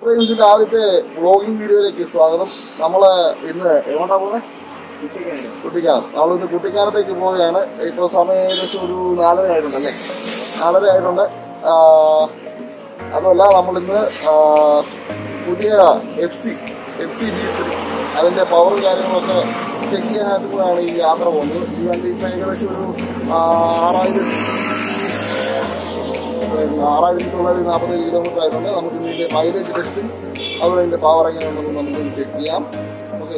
ടൈംസിന്റെ ആദ്യത്തെ വ്ളോഗിംഗ് വീഡിയോയിലേക്ക് സ്വാഗതം നമ്മള് ഇന്ന് എങ്ങോട്ടാ പോകുന്നത് കുട്ടിക്കാനം നമ്മളിന്ന് കുട്ടിക്കാനത്തേക്ക് പോവുകയാണ് ഇപ്പോൾ സമയം ഏകദേശം ഒരു നാലര ആയിട്ടുണ്ട് അല്ലേ നാലര ആയിട്ടുണ്ട് ആ, അതുമല്ല നമ്മളിന്ന് ആ, പുതിയ F C F C B three അതിന്റെ പവർ കാര്യങ്ങളൊക്കെ ചെക്ക് ചെയ്യാനായിട്ട് കൂടെയാണ് ഈ യാത്ര പോകുന്നത് ഈ വണ്ടി ഇപ്പം ഏകദേശം ഒരു ആ, ആറായിരം പിന്നെ ആറായിരത്തി തൊള്ളായിരത്തി നാൽപ്പത്തേഴ് കിലോമീറ്റർ ആയിട്ടുണ്ട് നമുക്ക് ഇതിന്റെ മൈലേജ് ടെസ്റ്റും അതുപോലെ ഇതിന്റെ പവർ എങ്ങനെയുണ്ടെന്ന് നമുക്ക് ചെക്ക് ചെയ്യാം ഓക്കെ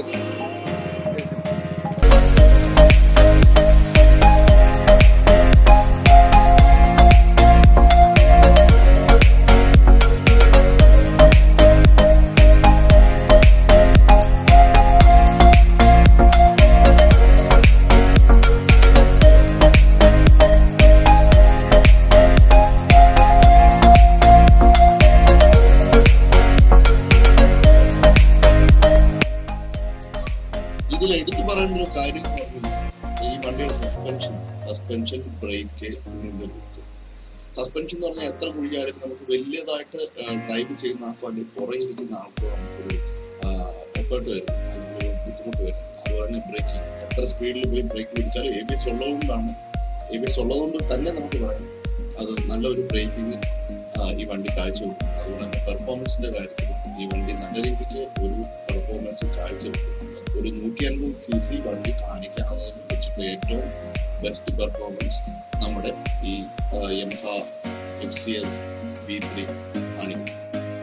ഇതിൽ എടുത്തു പറയേണ്ട ഒരു കാര്യം എന്ന് പറഞ്ഞാൽ ഈ വണ്ടിയുടെ സസ്പെൻഷൻ സസ്പെൻഷൻ ബ്രേക്ക് ഇതിന്റെ ലുക്ക് സസ്പെൻഷൻ എന്ന് പറഞ്ഞാൽ എത്ര കുഴിയായാലും നമുക്ക് വലിയതായിട്ട് ഡ്രൈവ് ചെയ്യുന്ന ആൾക്കോ അല്ലെങ്കിൽ പുറകെ ഇരിക്കുന്ന ആൾക്കോ നമുക്കൊരു എഫേർട്ട് വരും അല്ലെങ്കിൽ ഒരു ബുദ്ധിമുട്ട് വരും അതുപോലെ തന്നെ ബ്രേക്കിംഗ് എത്ര സ്പീഡിൽ പോയി ബ്രേക്ക് പിടിച്ചാലും എ ബി എസ് ഉള്ളതുകൊണ്ടാണ് എ ബി എസ് ഉള്ളതുകൊണ്ട് തന്നെ നമുക്ക് പറയാം അത് നല്ലൊരു ബ്രേക്കിംഗ് ഈ വണ്ടി കാഴ്ചവെക്കും അതുപോലെ തന്നെ പെർഫോമൻസിന്റെ കാര്യത്തിൽ ഈ വണ്ടി നല്ല രീതിക്ക് ഒരു പെർഫോമൻസ് കാഴ്ചവെക്കുന്നുണ്ട് ഒരു നൂറ്റി അൻപത് സി സി വണ്ടി കാണിക്കാവുന്നതിനെ വെച്ചിട്ട് ഏറ്റവും ബെസ്റ്റ് പെർഫോമൻസ് നമ്മുടെ ഈ എംഹ F C S B three കാണിക്കുന്നു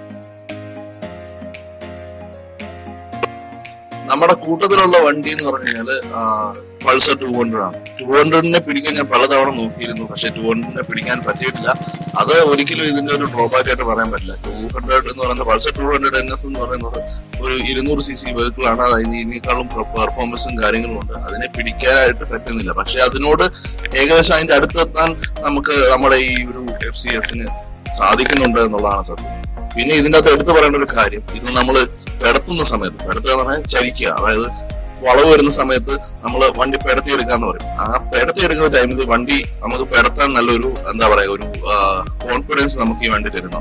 നമ്മുടെ കൂട്ടത്തിലുള്ള വണ്ടി എന്ന് പറഞ്ഞു കഴിഞ്ഞാല് പൾസർ ടു ഹൺഡ്രഡ് ആണ് ടു ഹൺഡ്രഡിനെ പിടിക്കാൻ ഞാൻ പലതവണ നോക്കിയിരുന്നു പക്ഷെ ടു ഹൺഡ്രഡിനെ പിടിക്കാൻ പറ്റിയിട്ടില്ല അത് ഒരിക്കലും ഇതിന്റെ ഒരു ഡ്രോബാക്ക് ആയിട്ട് പറയാൻ പറ്റില്ല ടു ഹൺഡ്രഡ് എന്ന് പറയുന്നത് Pulsar two hundred N S എന്ന് പറയുന്നത് ഒരു ഇരുന്നൂറ് സി സി വെഹിക്കിൾ ആണ് അതിന് ഇതിനേക്കാളും പെർഫോമൻസും കാര്യങ്ങളും ഉണ്ട് അതിനെ പിടിക്കാനായിട്ട് പറ്റുന്നില്ല പക്ഷെ അതിനോട് ഏകദേശം അതിന്റെ അടുത്തെത്താൻ നമുക്ക് നമ്മുടെ ഈ ഒരു എഫ് സി എസിന് സാധിക്കുന്നുണ്ട് എന്നുള്ളതാണ് സത്യം പിന്നെ ഇതിന്റെ അകത്ത് എടുത്തു പറയേണ്ട ഒരു കാര്യം ഇത് നമ്മൾ പെടത്തുന്ന സമയത്ത് പെടത്തുക എന്ന് പറഞ്ഞാൽ ചരിക്കുക അതായത് വളവ് വരുന്ന സമയത്ത് നമ്മൾ വണ്ടി പെടത്തി എടുക്കാന്ന് പറയും ആ പെടത്തി എടുക്കുന്ന ടൈമിൽ വണ്ടി നമുക്ക് പെടത്താൻ നല്ലൊരു എന്താ പറയാ ഒരു കോൺഫിഡൻസ് നമുക്ക് ഈ വണ്ടി തരുന്നു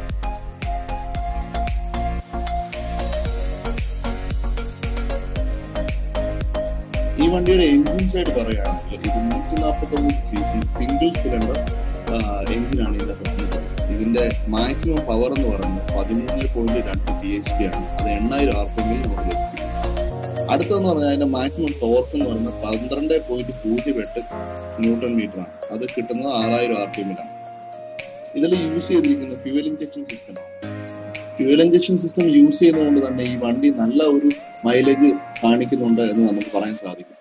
ഈ വണ്ടിയുടെ എഞ്ചിൻ സൈഡ് പറയുകയാണെങ്കിൽ ഇത് നൂറ്റി നാൽപ്പത്തി ഒമ്പത് സി സി സിംഗിൾ സിലിണ്ടർ എഞ്ചിനാണ് ഇതിന്റെ പറ്റുന്നത് ഇതിന്റെ മാക്സിമം പവർ എന്ന് പറയുന്നത് പതിമൂന്ന് പോയിന്റ് രണ്ട് ബി എച്ച് പി ആണ് അത് എണ്ണായിരം ആർ പി എമ്മിൽ നമുക്ക് ലഭിക്കും അടുത്തെന്ന് പറഞ്ഞാൽ അതിന്റെ മാക്സിമം ടോർക്ക് എന്ന് പറയുന്നത് പന്ത്രണ്ട് പോയിന്റ് പൂജ്യം എട്ട് ന്യൂട്ടൺ മീറ്റർ ആണ് അത് കിട്ടുന്നത് ആറായിരം ആർ പി എമ്മിലാണ് ഇതിൽ യൂസ് ചെയ്തിരിക്കുന്ന fuel injection system fuel injection system use ചെയ്യുന്നതുകൊണ്ട് തന്നെ ഈ വണ്ടി നല്ല ഒരു മൈലേജ് കാണിക്കുന്നുണ്ട് എന്ന് നമുക്ക് പറയാൻ സാധിക്കും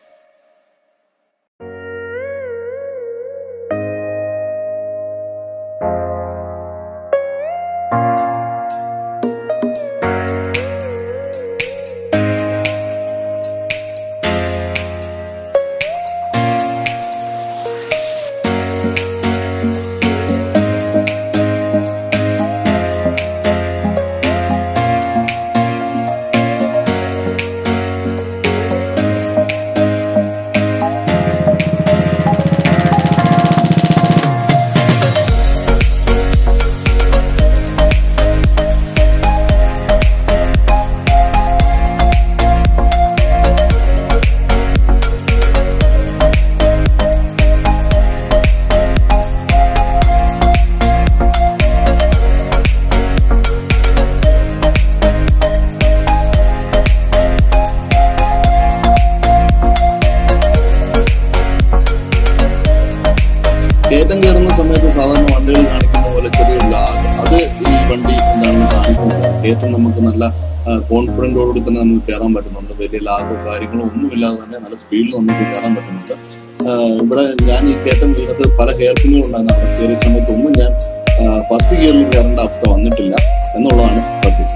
കയറ്റം കയറുന്ന സമയത്ത് സാധാരണ വണ്ടികൾ കാണിക്കുന്ന പോലെ ചെറിയൊരു ലാഗ് അത് ഈ വണ്ടി എന്താണ് കാണിക്കുന്നത് കയറ്റം നമുക്ക് നല്ല കോൺഫിഡൻറ്റോടുകൂടി തന്നെ നമുക്ക് കയറാൻ പറ്റുന്നുണ്ട് വലിയ ലാഗോ കാര്യങ്ങളോ ഒന്നുമില്ലാതെ തന്നെ നല്ല സ്പീഡിൽ നമുക്ക് കയറാൻ പറ്റുന്നുണ്ട് ആ, ഇവിടെ ഞാൻ ഈ കയറ്റം വീണത് പല ഹെയർ പിന്നുകൾ ഉണ്ടായിരുന്നു അവിടെ കയറിയ സമയത്തൊന്നും ഞാൻ ഫസ്റ്റ് ഗിയറിൽ കയറേണ്ട അവസ്ഥ വന്നിട്ടില്ല എന്നുള്ളതാണ് സത്യം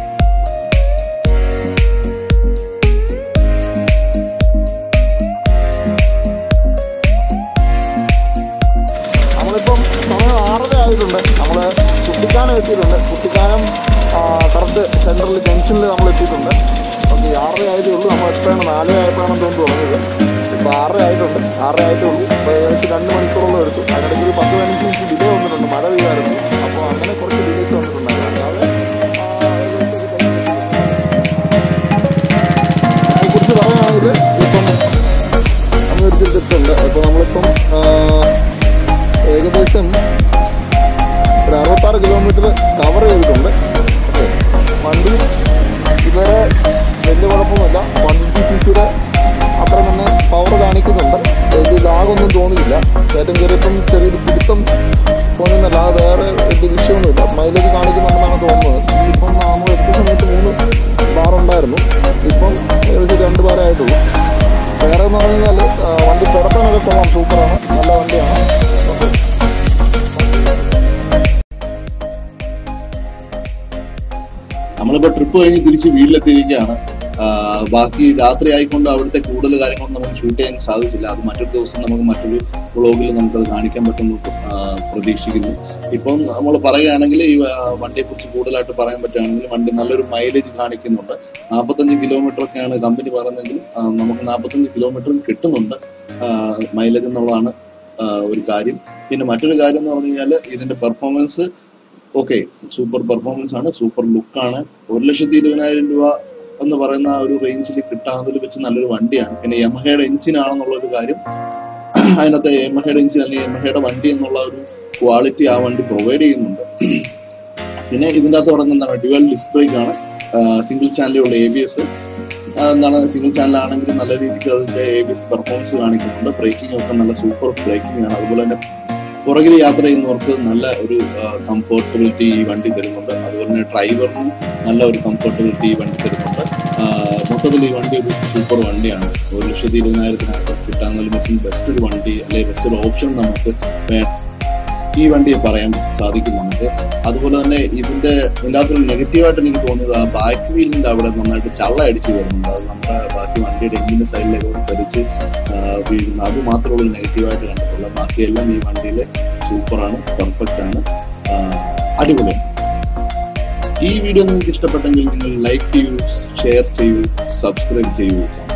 നമ്മളിപ്പം സമയം ആറര ആയിട്ടുണ്ട് നമ്മൾ കുട്ടിക്കാനം എത്തിയിട്ടുണ്ട് കുട്ടിക്കാനം കറക്റ്റ് സെൻട്രൽ ജംഗ്ഷനിൽ നമ്മൾ എത്തിയിട്ടുണ്ട് ഓക്കെ ആറര ആയതേ ഉള്ളൂ നമ്മൾ എപ്പോഴാണ് നാലര ആയപ്പോഴാണ് തോന്നുന്നു തുടങ്ങിയത് ഇപ്പോൾ ആറര ആയിട്ടുണ്ട് ആറര ആയിട്ടേ ഉള്ളൂ ഇപ്പോൾ ഏകദേശം രണ്ട് മണിക്കൂറോളം എടുത്തു അതിനിടയ്ക്ക് ഒരു പത്ത് പതിനഞ്ച് മിനിറ്റ് ഡിലേ വന്നിട്ടുണ്ട് മഴ പെയ്യാറുണ്ട് അപ്പോൾ അങ്ങനെ കുറച്ച് ഡിലേസ് വന്നിട്ടുണ്ടായിരുന്നു അല്ലാതെ ആ, ഏകദേശം എന്ന് പറഞ്ഞു കഴിഞ്ഞാൽ വണ്ടി കിടത്താനൊക്കെ കൊള്ളാം സൂപ്പറാണ് നല്ല വണ്ടിയാണ് ഓക്കെ നമ്മളിപ്പോ ട്രിപ്പ് കഴിഞ്ഞ് തിരിച്ച് വീട്ടിലെത്തിയിരിക്കുകയാണ് ആ, ബാക്കി രാത്രി ആയിക്കൊണ്ട് അവിടുത്തെ കൂടുതൽ കാര്യങ്ങളൊന്നും നമുക്ക് ഷൂട്ട് ചെയ്യാൻ സാധിച്ചില്ല അത് മറ്റൊരു ദിവസം നമുക്ക് മറ്റൊരു വ്ളോഗിൽ നമുക്കത് കാണിക്കാൻ പറ്റുമെന്ന് ആ, പ്രതീക്ഷിക്കുന്നു ഇപ്പം നമ്മൾ പറയുകയാണെങ്കിൽ ഈ വണ്ടിയെ കുറിച്ച് കൂടുതലായിട്ട് പറയാൻ പറ്റുകയാണെങ്കിൽ വണ്ടി നല്ലൊരു മൈലേജ് കാണിക്കുന്നുണ്ട് നാൽപ്പത്തഞ്ച് കിലോമീറ്റർ ഒക്കെയാണ് കമ്പനി പറയുന്നതെങ്കിലും ആ, നമുക്ക് നാൽപ്പത്തഞ്ച് കിലോമീറ്ററും കിട്ടുന്നുണ്ട് മൈലേജ് എന്നുള്ളതാണ് ആ, ഒരു കാര്യം പിന്നെ മറ്റൊരു കാര്യം എന്ന് പറഞ്ഞു കഴിഞ്ഞാൽ ഇതിന്റെ പെർഫോമൻസ് ഓക്കെ സൂപ്പർ പെർഫോമൻസ് ആണ് സൂപ്പർ ലുക്കാണ് ഒരു ലക്ഷത്തി ഇരുപതിനായിരം രൂപ എന്ന് പറയുന്ന ആ ഒരു റേഞ്ചിൽ കിട്ടാവുന്നതിൽ വെച്ച് നല്ലൊരു വണ്ടിയാണ് പിന്നെ യമഹയുടെ എഞ്ചിൻ ആണെന്നുള്ള ഒരു കാര്യം അതിനകത്ത് യമഹയുടെ എഞ്ചിൻ അല്ലെങ്കിൽ യമഹയുടെ വണ്ടി എന്നുള്ള ഒരു ക്വാളിറ്റി ആ വണ്ടി പ്രൊവൈഡ് ചെയ്യുന്നുണ്ട് പിന്നെ ഇതിൻ്റെ അകത്ത് പറയുന്നത് എന്താണ് ഡ്യുവൽ ഡിസ്ക് ബ്രേക്ക് ആണ് സിംഗിൾ ചാനലുള്ള എ ബി എസ് എന്താണ് സിംഗിൾ ചാനൽ ആണെങ്കിലും നല്ല രീതിക്ക് അതിന്റെ എ ബി എസ് പെർഫോമൻസ് കാണിക്കുന്നുണ്ട് ബ്രേക്കിംഗ് ഒക്കെ നല്ല സൂപ്പർ ബ്രേക്കിംഗ് ആണ് അതുപോലെ തന്നെ പുറകിൽ യാത്ര ചെയ്യുന്നവർക്ക് നല്ല ഒരു കംഫർട്ടബിലിറ്റി ഈ വണ്ടി തരുന്നുണ്ട് അതുപോലെ തന്നെ ഡ്രൈവറിനും നല്ല ഒരു കംഫർട്ടബിലിറ്റി ഈ വണ്ടി തരുന്നുണ്ട് ആ, മൊത്തത്തിൽ ഈ വണ്ടി ഒരു സൂപ്പർ വണ്ടിയാണ് ഒരു ലക്ഷത്തി ഇരുപതിനായിരത്തിനകത്ത് കിട്ടാവുന്നതിൽ വെച്ച് ബെസ്റ്റ് ഒരു വണ്ടി അല്ലെങ്കിൽ ബെസ്റ്റ് ഒരു ഓപ്ഷൻ നമുക്ക് വേ- ഈ വണ്ടിയെ പറയാൻ സാധിക്കും നമുക്ക് അതുപോലെ തന്നെ ഇതിന്റെ ഇതിൻ്റെ അകത്തൊരു നെഗറ്റീവായിട്ട് എനിക്ക് തോന്നിയത് ആ ബാക്ക് വീലിന്റെ അവിടെ നന്നായിട്ട് ചള്ള അടിച്ചു വരുന്നുണ്ട് അത് നമ്മുടെ ബാക്കി വണ്ടിയുടെ എഞ്ചിന്റെ സൈഡിലേക്ക് കൂടെ തെറിച്ച് ആ, വീഴുന്നു അത് മാത്രമേ ഉള്ളൂ നെഗറ്റീവായിട്ട് കണ്ടിട്ടുള്ളൂ ബാക്കിയെല്ലാം ഈ വണ്ടിയിൽ സൂപ്പറാണ് പെർഫെക്റ്റ് ആണ് ആ, അടിപൊളിയാണ് ഈ വീഡിയോ നിങ്ങൾക്ക് ഇഷ്ടപ്പെട്ടെങ്കിൽ നിങ്ങൾ ലൈക്ക് ചെയ്യൂ ഷെയർ ചെയ്യൂ സബ്സ്ക്രൈബ് ചെയ്യൂ ചാനൽ